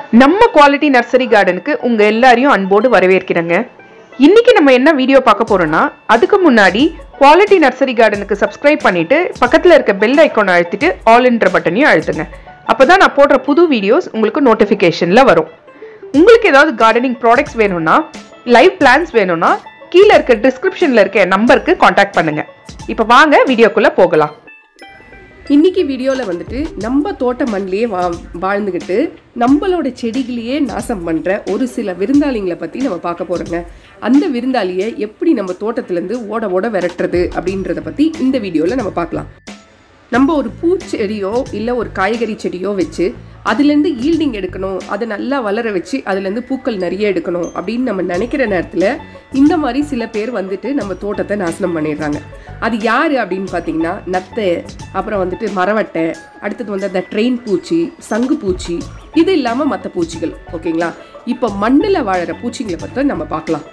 நம்ம quality nursery கார்டனுக்கு உங்க எல்லாரையும் அன்போடு வரவேற்கிறேங்க இன்னைக்கு நம்ம என்ன வீடியோ பார்க்க போறோம்னா அதுக்கு முன்னாடி குவாலிட்டி நர்சரி கார்டனுக்கு சப்ஸ்கிரைப் பண்ணிட்டு பக்கத்துல இருக்க பெல் ஐக்கானை அழுத்திட்டு ஆல் என்ற பட்டனையும் அழுத்துங்க அப்பதான் நான் போடுற புது வீடியோஸ் உங்களுக்கு நோட்டிஃபிகேஷன்ல வரும் உங்களுக்கு ஏதாவது கார்டனிங் ப்ராடக்ட்ஸ் வேணும்னா லைவ் பிளான்ஸ் வேணும்னா கீழே இருக்க டிஸ்கிரிப்ஷன்ல இருக்க நம்பருக்கு காண்டாக்ட் பண்ணுங்க இப்போ வாங்க வீடியோக்குள்ள போகலாம் இன்னைக்கு வீடியோவில் வந்துட்டு நம்ம தோட்ட மண்ணிலேயே வா வாழ்ந்துக்கிட்டு நம்மளோட செடிகளையே நாசம் பண்ணுற ஒரு சில விருந்தாளிங்களை பற்றி நம்ம பார்க்க போகிறோங்க அந்த விருந்தாளியை எப்படி நம்ம தோட்டத்துலேருந்து ஓட ஓட விரட்டுறது அப்படின்றத பற்றி இந்த வீடியோவில் நம்ம பார்க்கலாம் நம்ம ஒரு பூச்செடியோ இல்லை ஒரு காய்கறி செடியோ வச்சு அதுலேருந்து ஈல்டிங் எடுக்கணும் அதை நல்லா வளர வச்சு அதுலேருந்து பூக்கள் நிறைய எடுக்கணும் அப்படின்னு நம்ம நினைக்கிற நேரத்தில் இந்த மாதிரி சில பேர் வந்துட்டு நம்ம தோட்டத்தை நாசனம் பண்ணிடுறாங்க அது யார் அப்படின்னு பார்த்தீங்கன்னா நத்தை அப்புறம் வந்துட்டு மரவட்டை அடுத்தது வந்து அந்த ட்ரெயின் பூச்சி சங்கு பூச்சி இது இல்லாமல் மற்ற பூச்சிகள் ஓகேங்களா இப்போ மண்ணில் வாழற பூச்சிகளை பற்றி நம்ம பார்க்கலாம்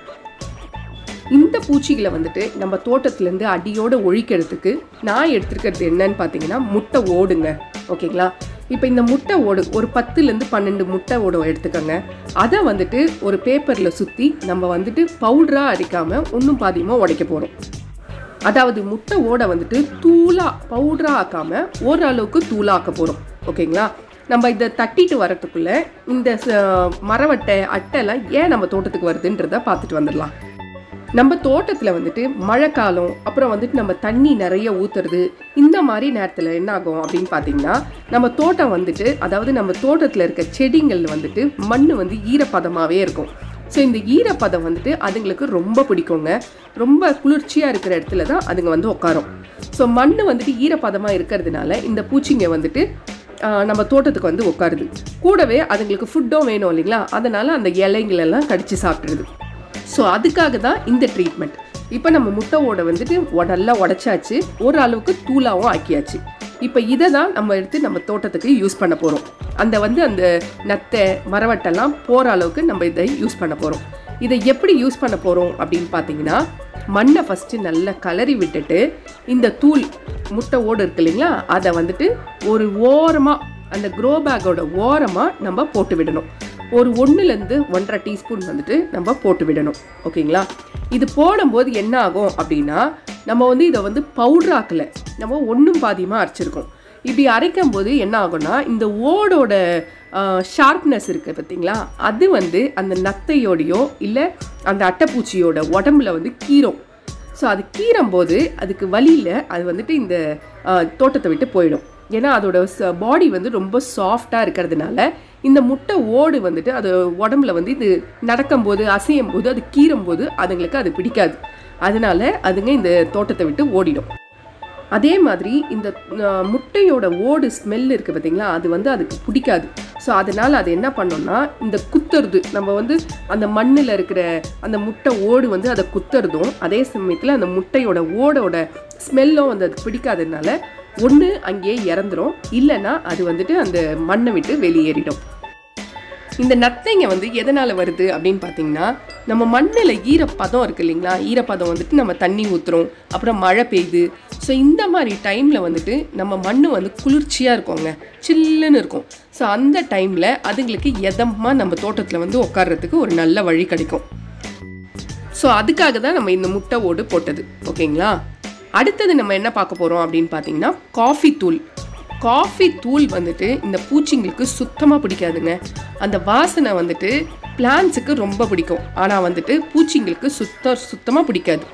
இந்த பூச்சிகளை வந்துட்டு நம்ம தோட்டத்துலேருந்து அடியோட ஒழிக்கிறதுக்கு நான் எடுத்துருக்கிறது என்னன்னு பார்த்தீங்கன்னா முட்டை ஓடுங்க ஓகேங்களா இப்போ இந்த முட்டை ஓடு ஒரு பத்துலேருந்து பன்னெண்டு முட்டை ஓடு எடுத்துக்கோங்க அதை வந்துட்டு ஒரு பேப்பரில் சுற்றி நம்ம வந்துட்டு பவுடராக அரைக்காமல் ஒன்றும் பாதியமாக உடைக்க போகிறோம் அதாவது முட்டை ஓடை வந்துட்டு தூளா பவுடரா ஆக்காம ஓரளவுக்கு தூளா ஆக்க போகிறோம் ஓகேங்களா நம்ம இதை தட்டிட்டு வரத்துக்குள்ள இந்த ச- மரவட்டை அட்டைலாம் ஏன் நம்ம தோட்டத்துக்கு வருதுன்றத பார்த்துட்டு வந்துடலாம் நம்ம தோட்டத்தில் வந்துட்டு மழைக்காலம் அப்புறம் வந்துட்டு நம்ம தண்ணி நிறைய ஊற்றுறது இந்த மாதிரி நேரத்தில் என்ன ஆகும் அப்படின்னு பார்த்தீங்கன்னா நம்ம தோட்டம் வந்துட்டு அதாவது நம்ம தோட்டத்தில் இருக்க செடிங்கள் வந்துட்டு மண் வந்து ஈரப்பதமாகவே இருக்கும் ஸோ இந்த ஈரப்பதம் வந்துட்டு அதுங்களுக்கு ரொம்ப பிடிக்குங்க ரொம்ப குளிர்ச்சியாக இருக்கிற இடத்துல தான் அதுங்க வந்து உட்காரும் ஸோ மண் வந்துட்டு ஈரப்பதமாக இருக்கிறதுனால இந்த பூச்சிங்க வந்துட்டு ஆஹ், நம்ம தோட்டத்துக்கு வந்து உட்காருது கூடவே அதுங்களுக்கு ஃபுட்டும் வேணும் இல்லைங்களா அதனால அந்த இலைங்களெல்லாம் கடிச்சு சாப்பிட்ருது ஸோ அதுக்காக தான் இந்த ட்ரீட்மெண்ட் இப்போ நம்ம முட்டை ஓடை வந்துட்டு ஒ- நல்லா உடைச்சாச்சு ஓரளவுக்கு தூளாவும் ஆக்கியாச்சு இப்போ இதை தான் நம்ம எடுத்து நம்ம தோட்டத்துக்கு யூஸ் பண்ண போகிறோம் அந்த வந்து அந்த நத்தை மரவட்டெல்லாம் போகிற அளவுக்கு நம்ம இதை யூஸ் பண்ண போகிறோம் இதை எப்படி யூஸ் பண்ண போகிறோம் அப்படின்னு பார்த்தீங்கன்னா மண்ணை ஃபஸ்ட்டு நல்லா கலரி விட்டுட்டு இந்த தூள் முட்டை ஓடு இருக்கு இல்லைங்களா அதை வந்துட்டு ஒரு ஓரமாக அந்த க்ரோ பேக்கோட ஓரமாக நம்ம போட்டு விடணும் ஒரு ஒன்றுலேருந்து ஒன்றரை டீஸ்பூன் வந்துட்டு நம்ம போட்டு விடணும் ஓகேங்களா இது போடும்போது என்ன ஆகும் அப்படின்னா நம்ம வந்து இதை வந்து பவுடர் ஆக்கலை நம்ம ஒன்றும் பாதியமாக அரைச்சிருக்கோம் இப்படி அரைக்கும் போது என்ன ஆகும்னா இந்த ஓடோட ஷார்ப்னஸ் இருக்குது பார்த்தீங்களா அது வந்து அந்த நத்தையோடையோ இல்லை அந்த அட்டைப்பூச்சியோட உடம்புல வந்து கீரும் ஸோ அது கீறும்போது அதுக்கு வலியில் அது வந்துட்டு இந்த ஆஹ், தோட்டத்தை விட்டு போயிடும் ஏன்னா அதோட பாடி வந்து ரொம்ப சாஃப்டாக இருக்கிறதுனால இந்த முட்டை ஓடு வந்துட்டு அது உடம்புல வந்து இது நடக்கும்போது அசையும் போது அது கீறும்போது அதுங்களுக்கு அது பிடிக்காது அதனால அதுங்க இந்த தோட்டத்தை விட்டு ஓடிடும் அதே மாதிரி இந்த அஹ், முட்டையோட ஓடு ஸ்மெல் இருக்குது பார்த்தீங்களா அது வந்து அதுக்கு பிடிக்காது ஸோ அதனால் அது என்ன பண்ணோம்னா இந்த குத்துறது நம்ம வந்து அந்த மண்ணில் இருக்கிற அந்த முட்டை ஓடு வந்து அதை குத்துறதும் அதே சமயத்தில் அந்த முட்டையோட ஓடோட ஸ்மெல்லும் வந்து அதுக்கு பிடிக்காததுனால ஒன்று அங்கேயே இறந்துரும் இல்லைன்னா அது வந்துட்டு அந்த மண்ணை விட்டு வெளியேறிடும் இந்த நத்தைங்க வந்து எதனால் வருது அப்படின்னு பார்த்தீங்கன்னா நம்ம மண்ணில் ஈரப்பதம் இருக்கு இல்லைங்களா ஈரப்பதம் வந்துட்டு நம்ம தண்ணி ஊற்றுறோம் அப்புறம் மழை பெய்யுது ஸோ இந்த மாதிரி டைமில் வந்துட்டு நம்ம மண் வந்து குளிர்ச்சியாக இருக்குங்க சில்லுன்னு இருக்கும் ஸோ அந்த டைமில் அதுங்களுக்கு எதமாக நம்ம தோட்டத்தில் வந்து உட்கார்றதுக்கு ஒரு நல்ல வழி கிடைக்கும் ஸோ அதுக்காக தான் நம்ம இந்த முட்டை ஓடு போட்டது ஓகேங்களா அடுத்தது நம்ம என்ன பார்க்க போகிறோம் அப்படின்னு பார்த்தீங்கன்னா காஃபி தூள் காஃபி தூள் வந்துட்டு இந்த பூச்சிங்களுக்கு சுத்தமாக பிடிக்காதுங்க அந்த வாசனை வந்துட்டு பிளான்ஸுக்கு ரொம்ப பிடிக்கும் ஆனால் வந்துட்டு பூச்சிங்களுக்கு சுத்த சுத்தமாக பிடிக்காது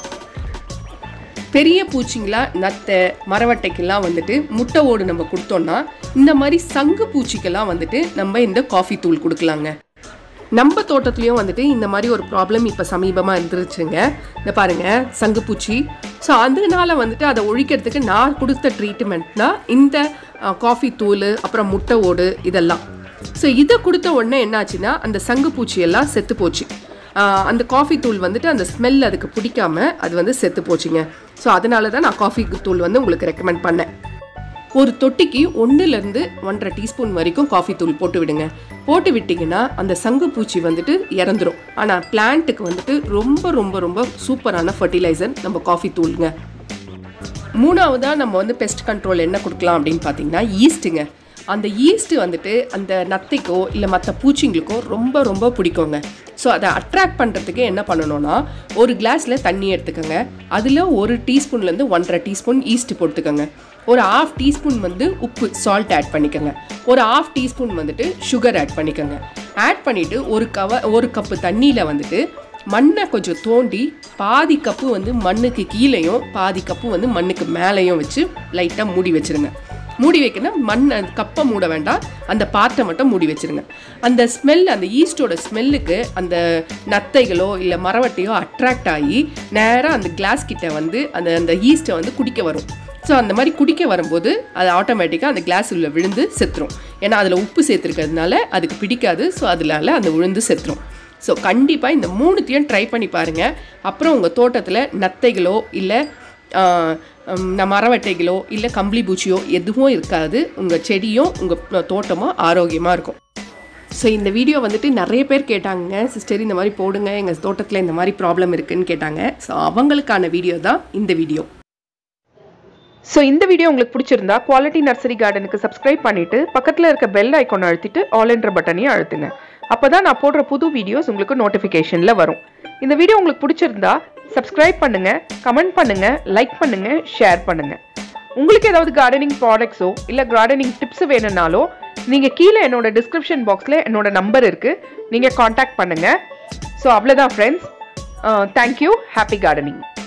பெரிய பூச்சிங்களா நத்தை மரவட்டைக்கெல்லாம் வந்துட்டு முட்டை ஓடு நம்ம கொடுத்தோம்னா இந்த மாதிரி சங்கு பூச்சிக்கெல்லாம் வந்துட்டு நம்ம இந்த காஃபி தூள் கொடுக்கலாங்க நம்ம தோட்டத்துலேயும் வந்துட்டு இந்த மாதிரி ஒரு ப்ராப்ளம் இப்போ சமீபமாக இருந்துருச்சுங்க இந்த பாருங்க சங்குப்பூச்சி ஸோ அதனால வந்துட்டு அதை ஒழிக்கிறதுக்கு நான் கொடுத்த ட்ரீட்மெண்ட்னா இந்த காஃபி தூள் அப்புறம் முட்டை ஓடு இதெல்லாம் ஸோ இதை கொடுத்த உடனே என்னாச்சுன்னா அந்த சங்குப்பூச்சி எல்லாம் செத்து போச்சு ஆஹ் அந்த காஃபி தூள் வந்துட்டு அந்த ஸ்மெல் அதுக்கு பிடிக்காம அது வந்து செத்து போச்சுங்க ஸோ அதனால தான் நான் காஃபி தூள் வந்து உங்களுக்கு ரெக்கமெண்ட் பண்ணேன் ஒரு தொட்டிக்கு ஒன்றுலேருந்து ஒன்றரை டீஸ்பூன் வரைக்கும் காஃபி தூள் போட்டு விடுங்க போட்டு விட்டிங்கன்னா அந்த சங்கு பூச்சி வந்துட்டு இறந்துரும் ஆனால் பிளான்ட்டுக்கு வந்துட்டு ரொம்ப ரொம்ப ரொம்ப சூப்பரான ஃபர்டிலைசர் நம்ம காஃபி தூளுங்க மூணாவதாக நம்ம வந்து பெஸ்ட் கண்ட்ரோல் என்ன கொடுக்கலாம் அப்படின்னு பார்த்தீங்கன்னா ஈஸ்ட்டுங்க அந்த ஈஸ்ட் வந்துட்டு அந்த நத்தைக்கோ இல்லை மற்ற பூச்சிங்களுக்கோ ரொம்ப ரொம்ப பிடிக்குங்க ஸோ அதை அட்ராக்ட் பண்ணுறதுக்கு என்ன பண்ணணும்னா ஒரு கிளாஸில் தண்ணி எடுத்துக்கோங்க அதில் ஒரு டீஸ்பூன்லேருந்து ஒன்றரை டீஸ்பூன் ஈஸ்ட் போட்டுக்கோங்க ஒரு ஆஃப் டீஸ்பூன் வந்து உப்பு சால்ட் ஆட் பண்ணிக்கோங்க ஒரு ஆஃப் டீஸ்பூன் வந்துட்டு சுகர் ஆட் பண்ணிக்கோங்க ஆட் பண்ணிவிட்டு ஒரு கவ ஒரு கப்பு தண்ணியில் வந்துட்டு மண்ணை கொஞ்சம் தோண்டி பாதி கப்பு வந்து மண்ணுக்கு கீழேயும் பாதி கப்பு வந்து மண்ணுக்கு மேலேயும் வச்சு லைட்டாக மூடி வச்சிருங்க மூடி வைக்கணும் மண் அந்த கப்பை மூட வேண்டாம் அந்த பாட்டை மட்டும் மூடி வச்சிருங்க அந்த ஸ்மெல் அந்த ஈஸ்டோட ஸ்மெல்லுக்கு அந்த நத்தைகளோ இல்லை மரவட்டையோ அட்ராக்ட் ஆகி நேராக அந்த கிளாஸ் கிட்ட வந்து அந்த அந்த ஈஸ்ட்டை வந்து குடிக்க வரும் ஸோ அந்த மாதிரி குடிக்க வரும்போது அது ஆட்டோமேட்டிக்காக அந்த கிளாஸ் உள்ள விழுந்து செத்துரும் ஏன்னா அதில் உப்பு சேர்த்துருக்கிறதுனால அதுக்கு பிடிக்காது ஸோ அதனால அந்த விழுந்து செத்துரும் ஸோ கண்டிப்பாக இந்த மூணுத்தையும் ட்ரை பண்ணி பாருங்கள் அப்புறம் உங்கள் தோட்டத்தில் நத்தைகளோ இல்லை மரவட்டைகளோ இல்லை கம்பளி பூச்சியோ எதுவும் இருக்காது உங்கள் செடியும் உங்கள் தோட்டமும் ஆரோக்கியமாக இருக்கும் ஸோ இந்த வீடியோ வந்துட்டு நிறைய பேர் கேட்டாங்க சிஸ்டர் இந்த மாதிரி போடுங்க எங்கள் தோட்டத்தில் இந்த மாதிரி ப்ராப்ளம் இருக்குன்னு கேட்டாங்க ஸோ அவங்களுக்கான வீடியோ தான் இந்த வீடியோ ஸோ இந்த வீடியோ உங்களுக்கு பிடிச்சிருந்தா குவாலிட்டி நர்சரி கார்டனுக்கு சப்ஸ்கிரைப் பண்ணிட்டு பக்கத்தில் இருக்க பெல் ஐக்கான் அழுத்திட்டு ஆல் என்ற பட்டனையும் அழுத்துங்க அப்போ தான் நான் போடுற புது வீடியோஸ் உங்களுக்கு நோட்டிஃபிகேஷனில் வரும் இந்த வீடியோ உங்களுக்கு பிடிச்சிருந்தா சப்ஸ்கிரைப் பண்ணுங்க கமெண்ட் பண்ணுங்க லைக் பண்ணுங்க ஷேர் பண்ணுங்க உங்களுக்கு ஏதாவது கார்டனிங் ப்ராடக்ட்ஸோ இல்லை கார்டனிங் டிப்ஸ் வேணும்னாலோ நீங்கள் கீழே என்னோட டிஸ்கிரிப்ஷன் பாக்ஸில் என்னோட நம்பர் இருக்குது நீங்கள் காண்டாக்ட் பண்ணுங்கள் ஸோ அவ்வளோதான் ஃப்ரெண்ட்ஸ் தேங்க்யூ ஹாப்பி கார்டனிங்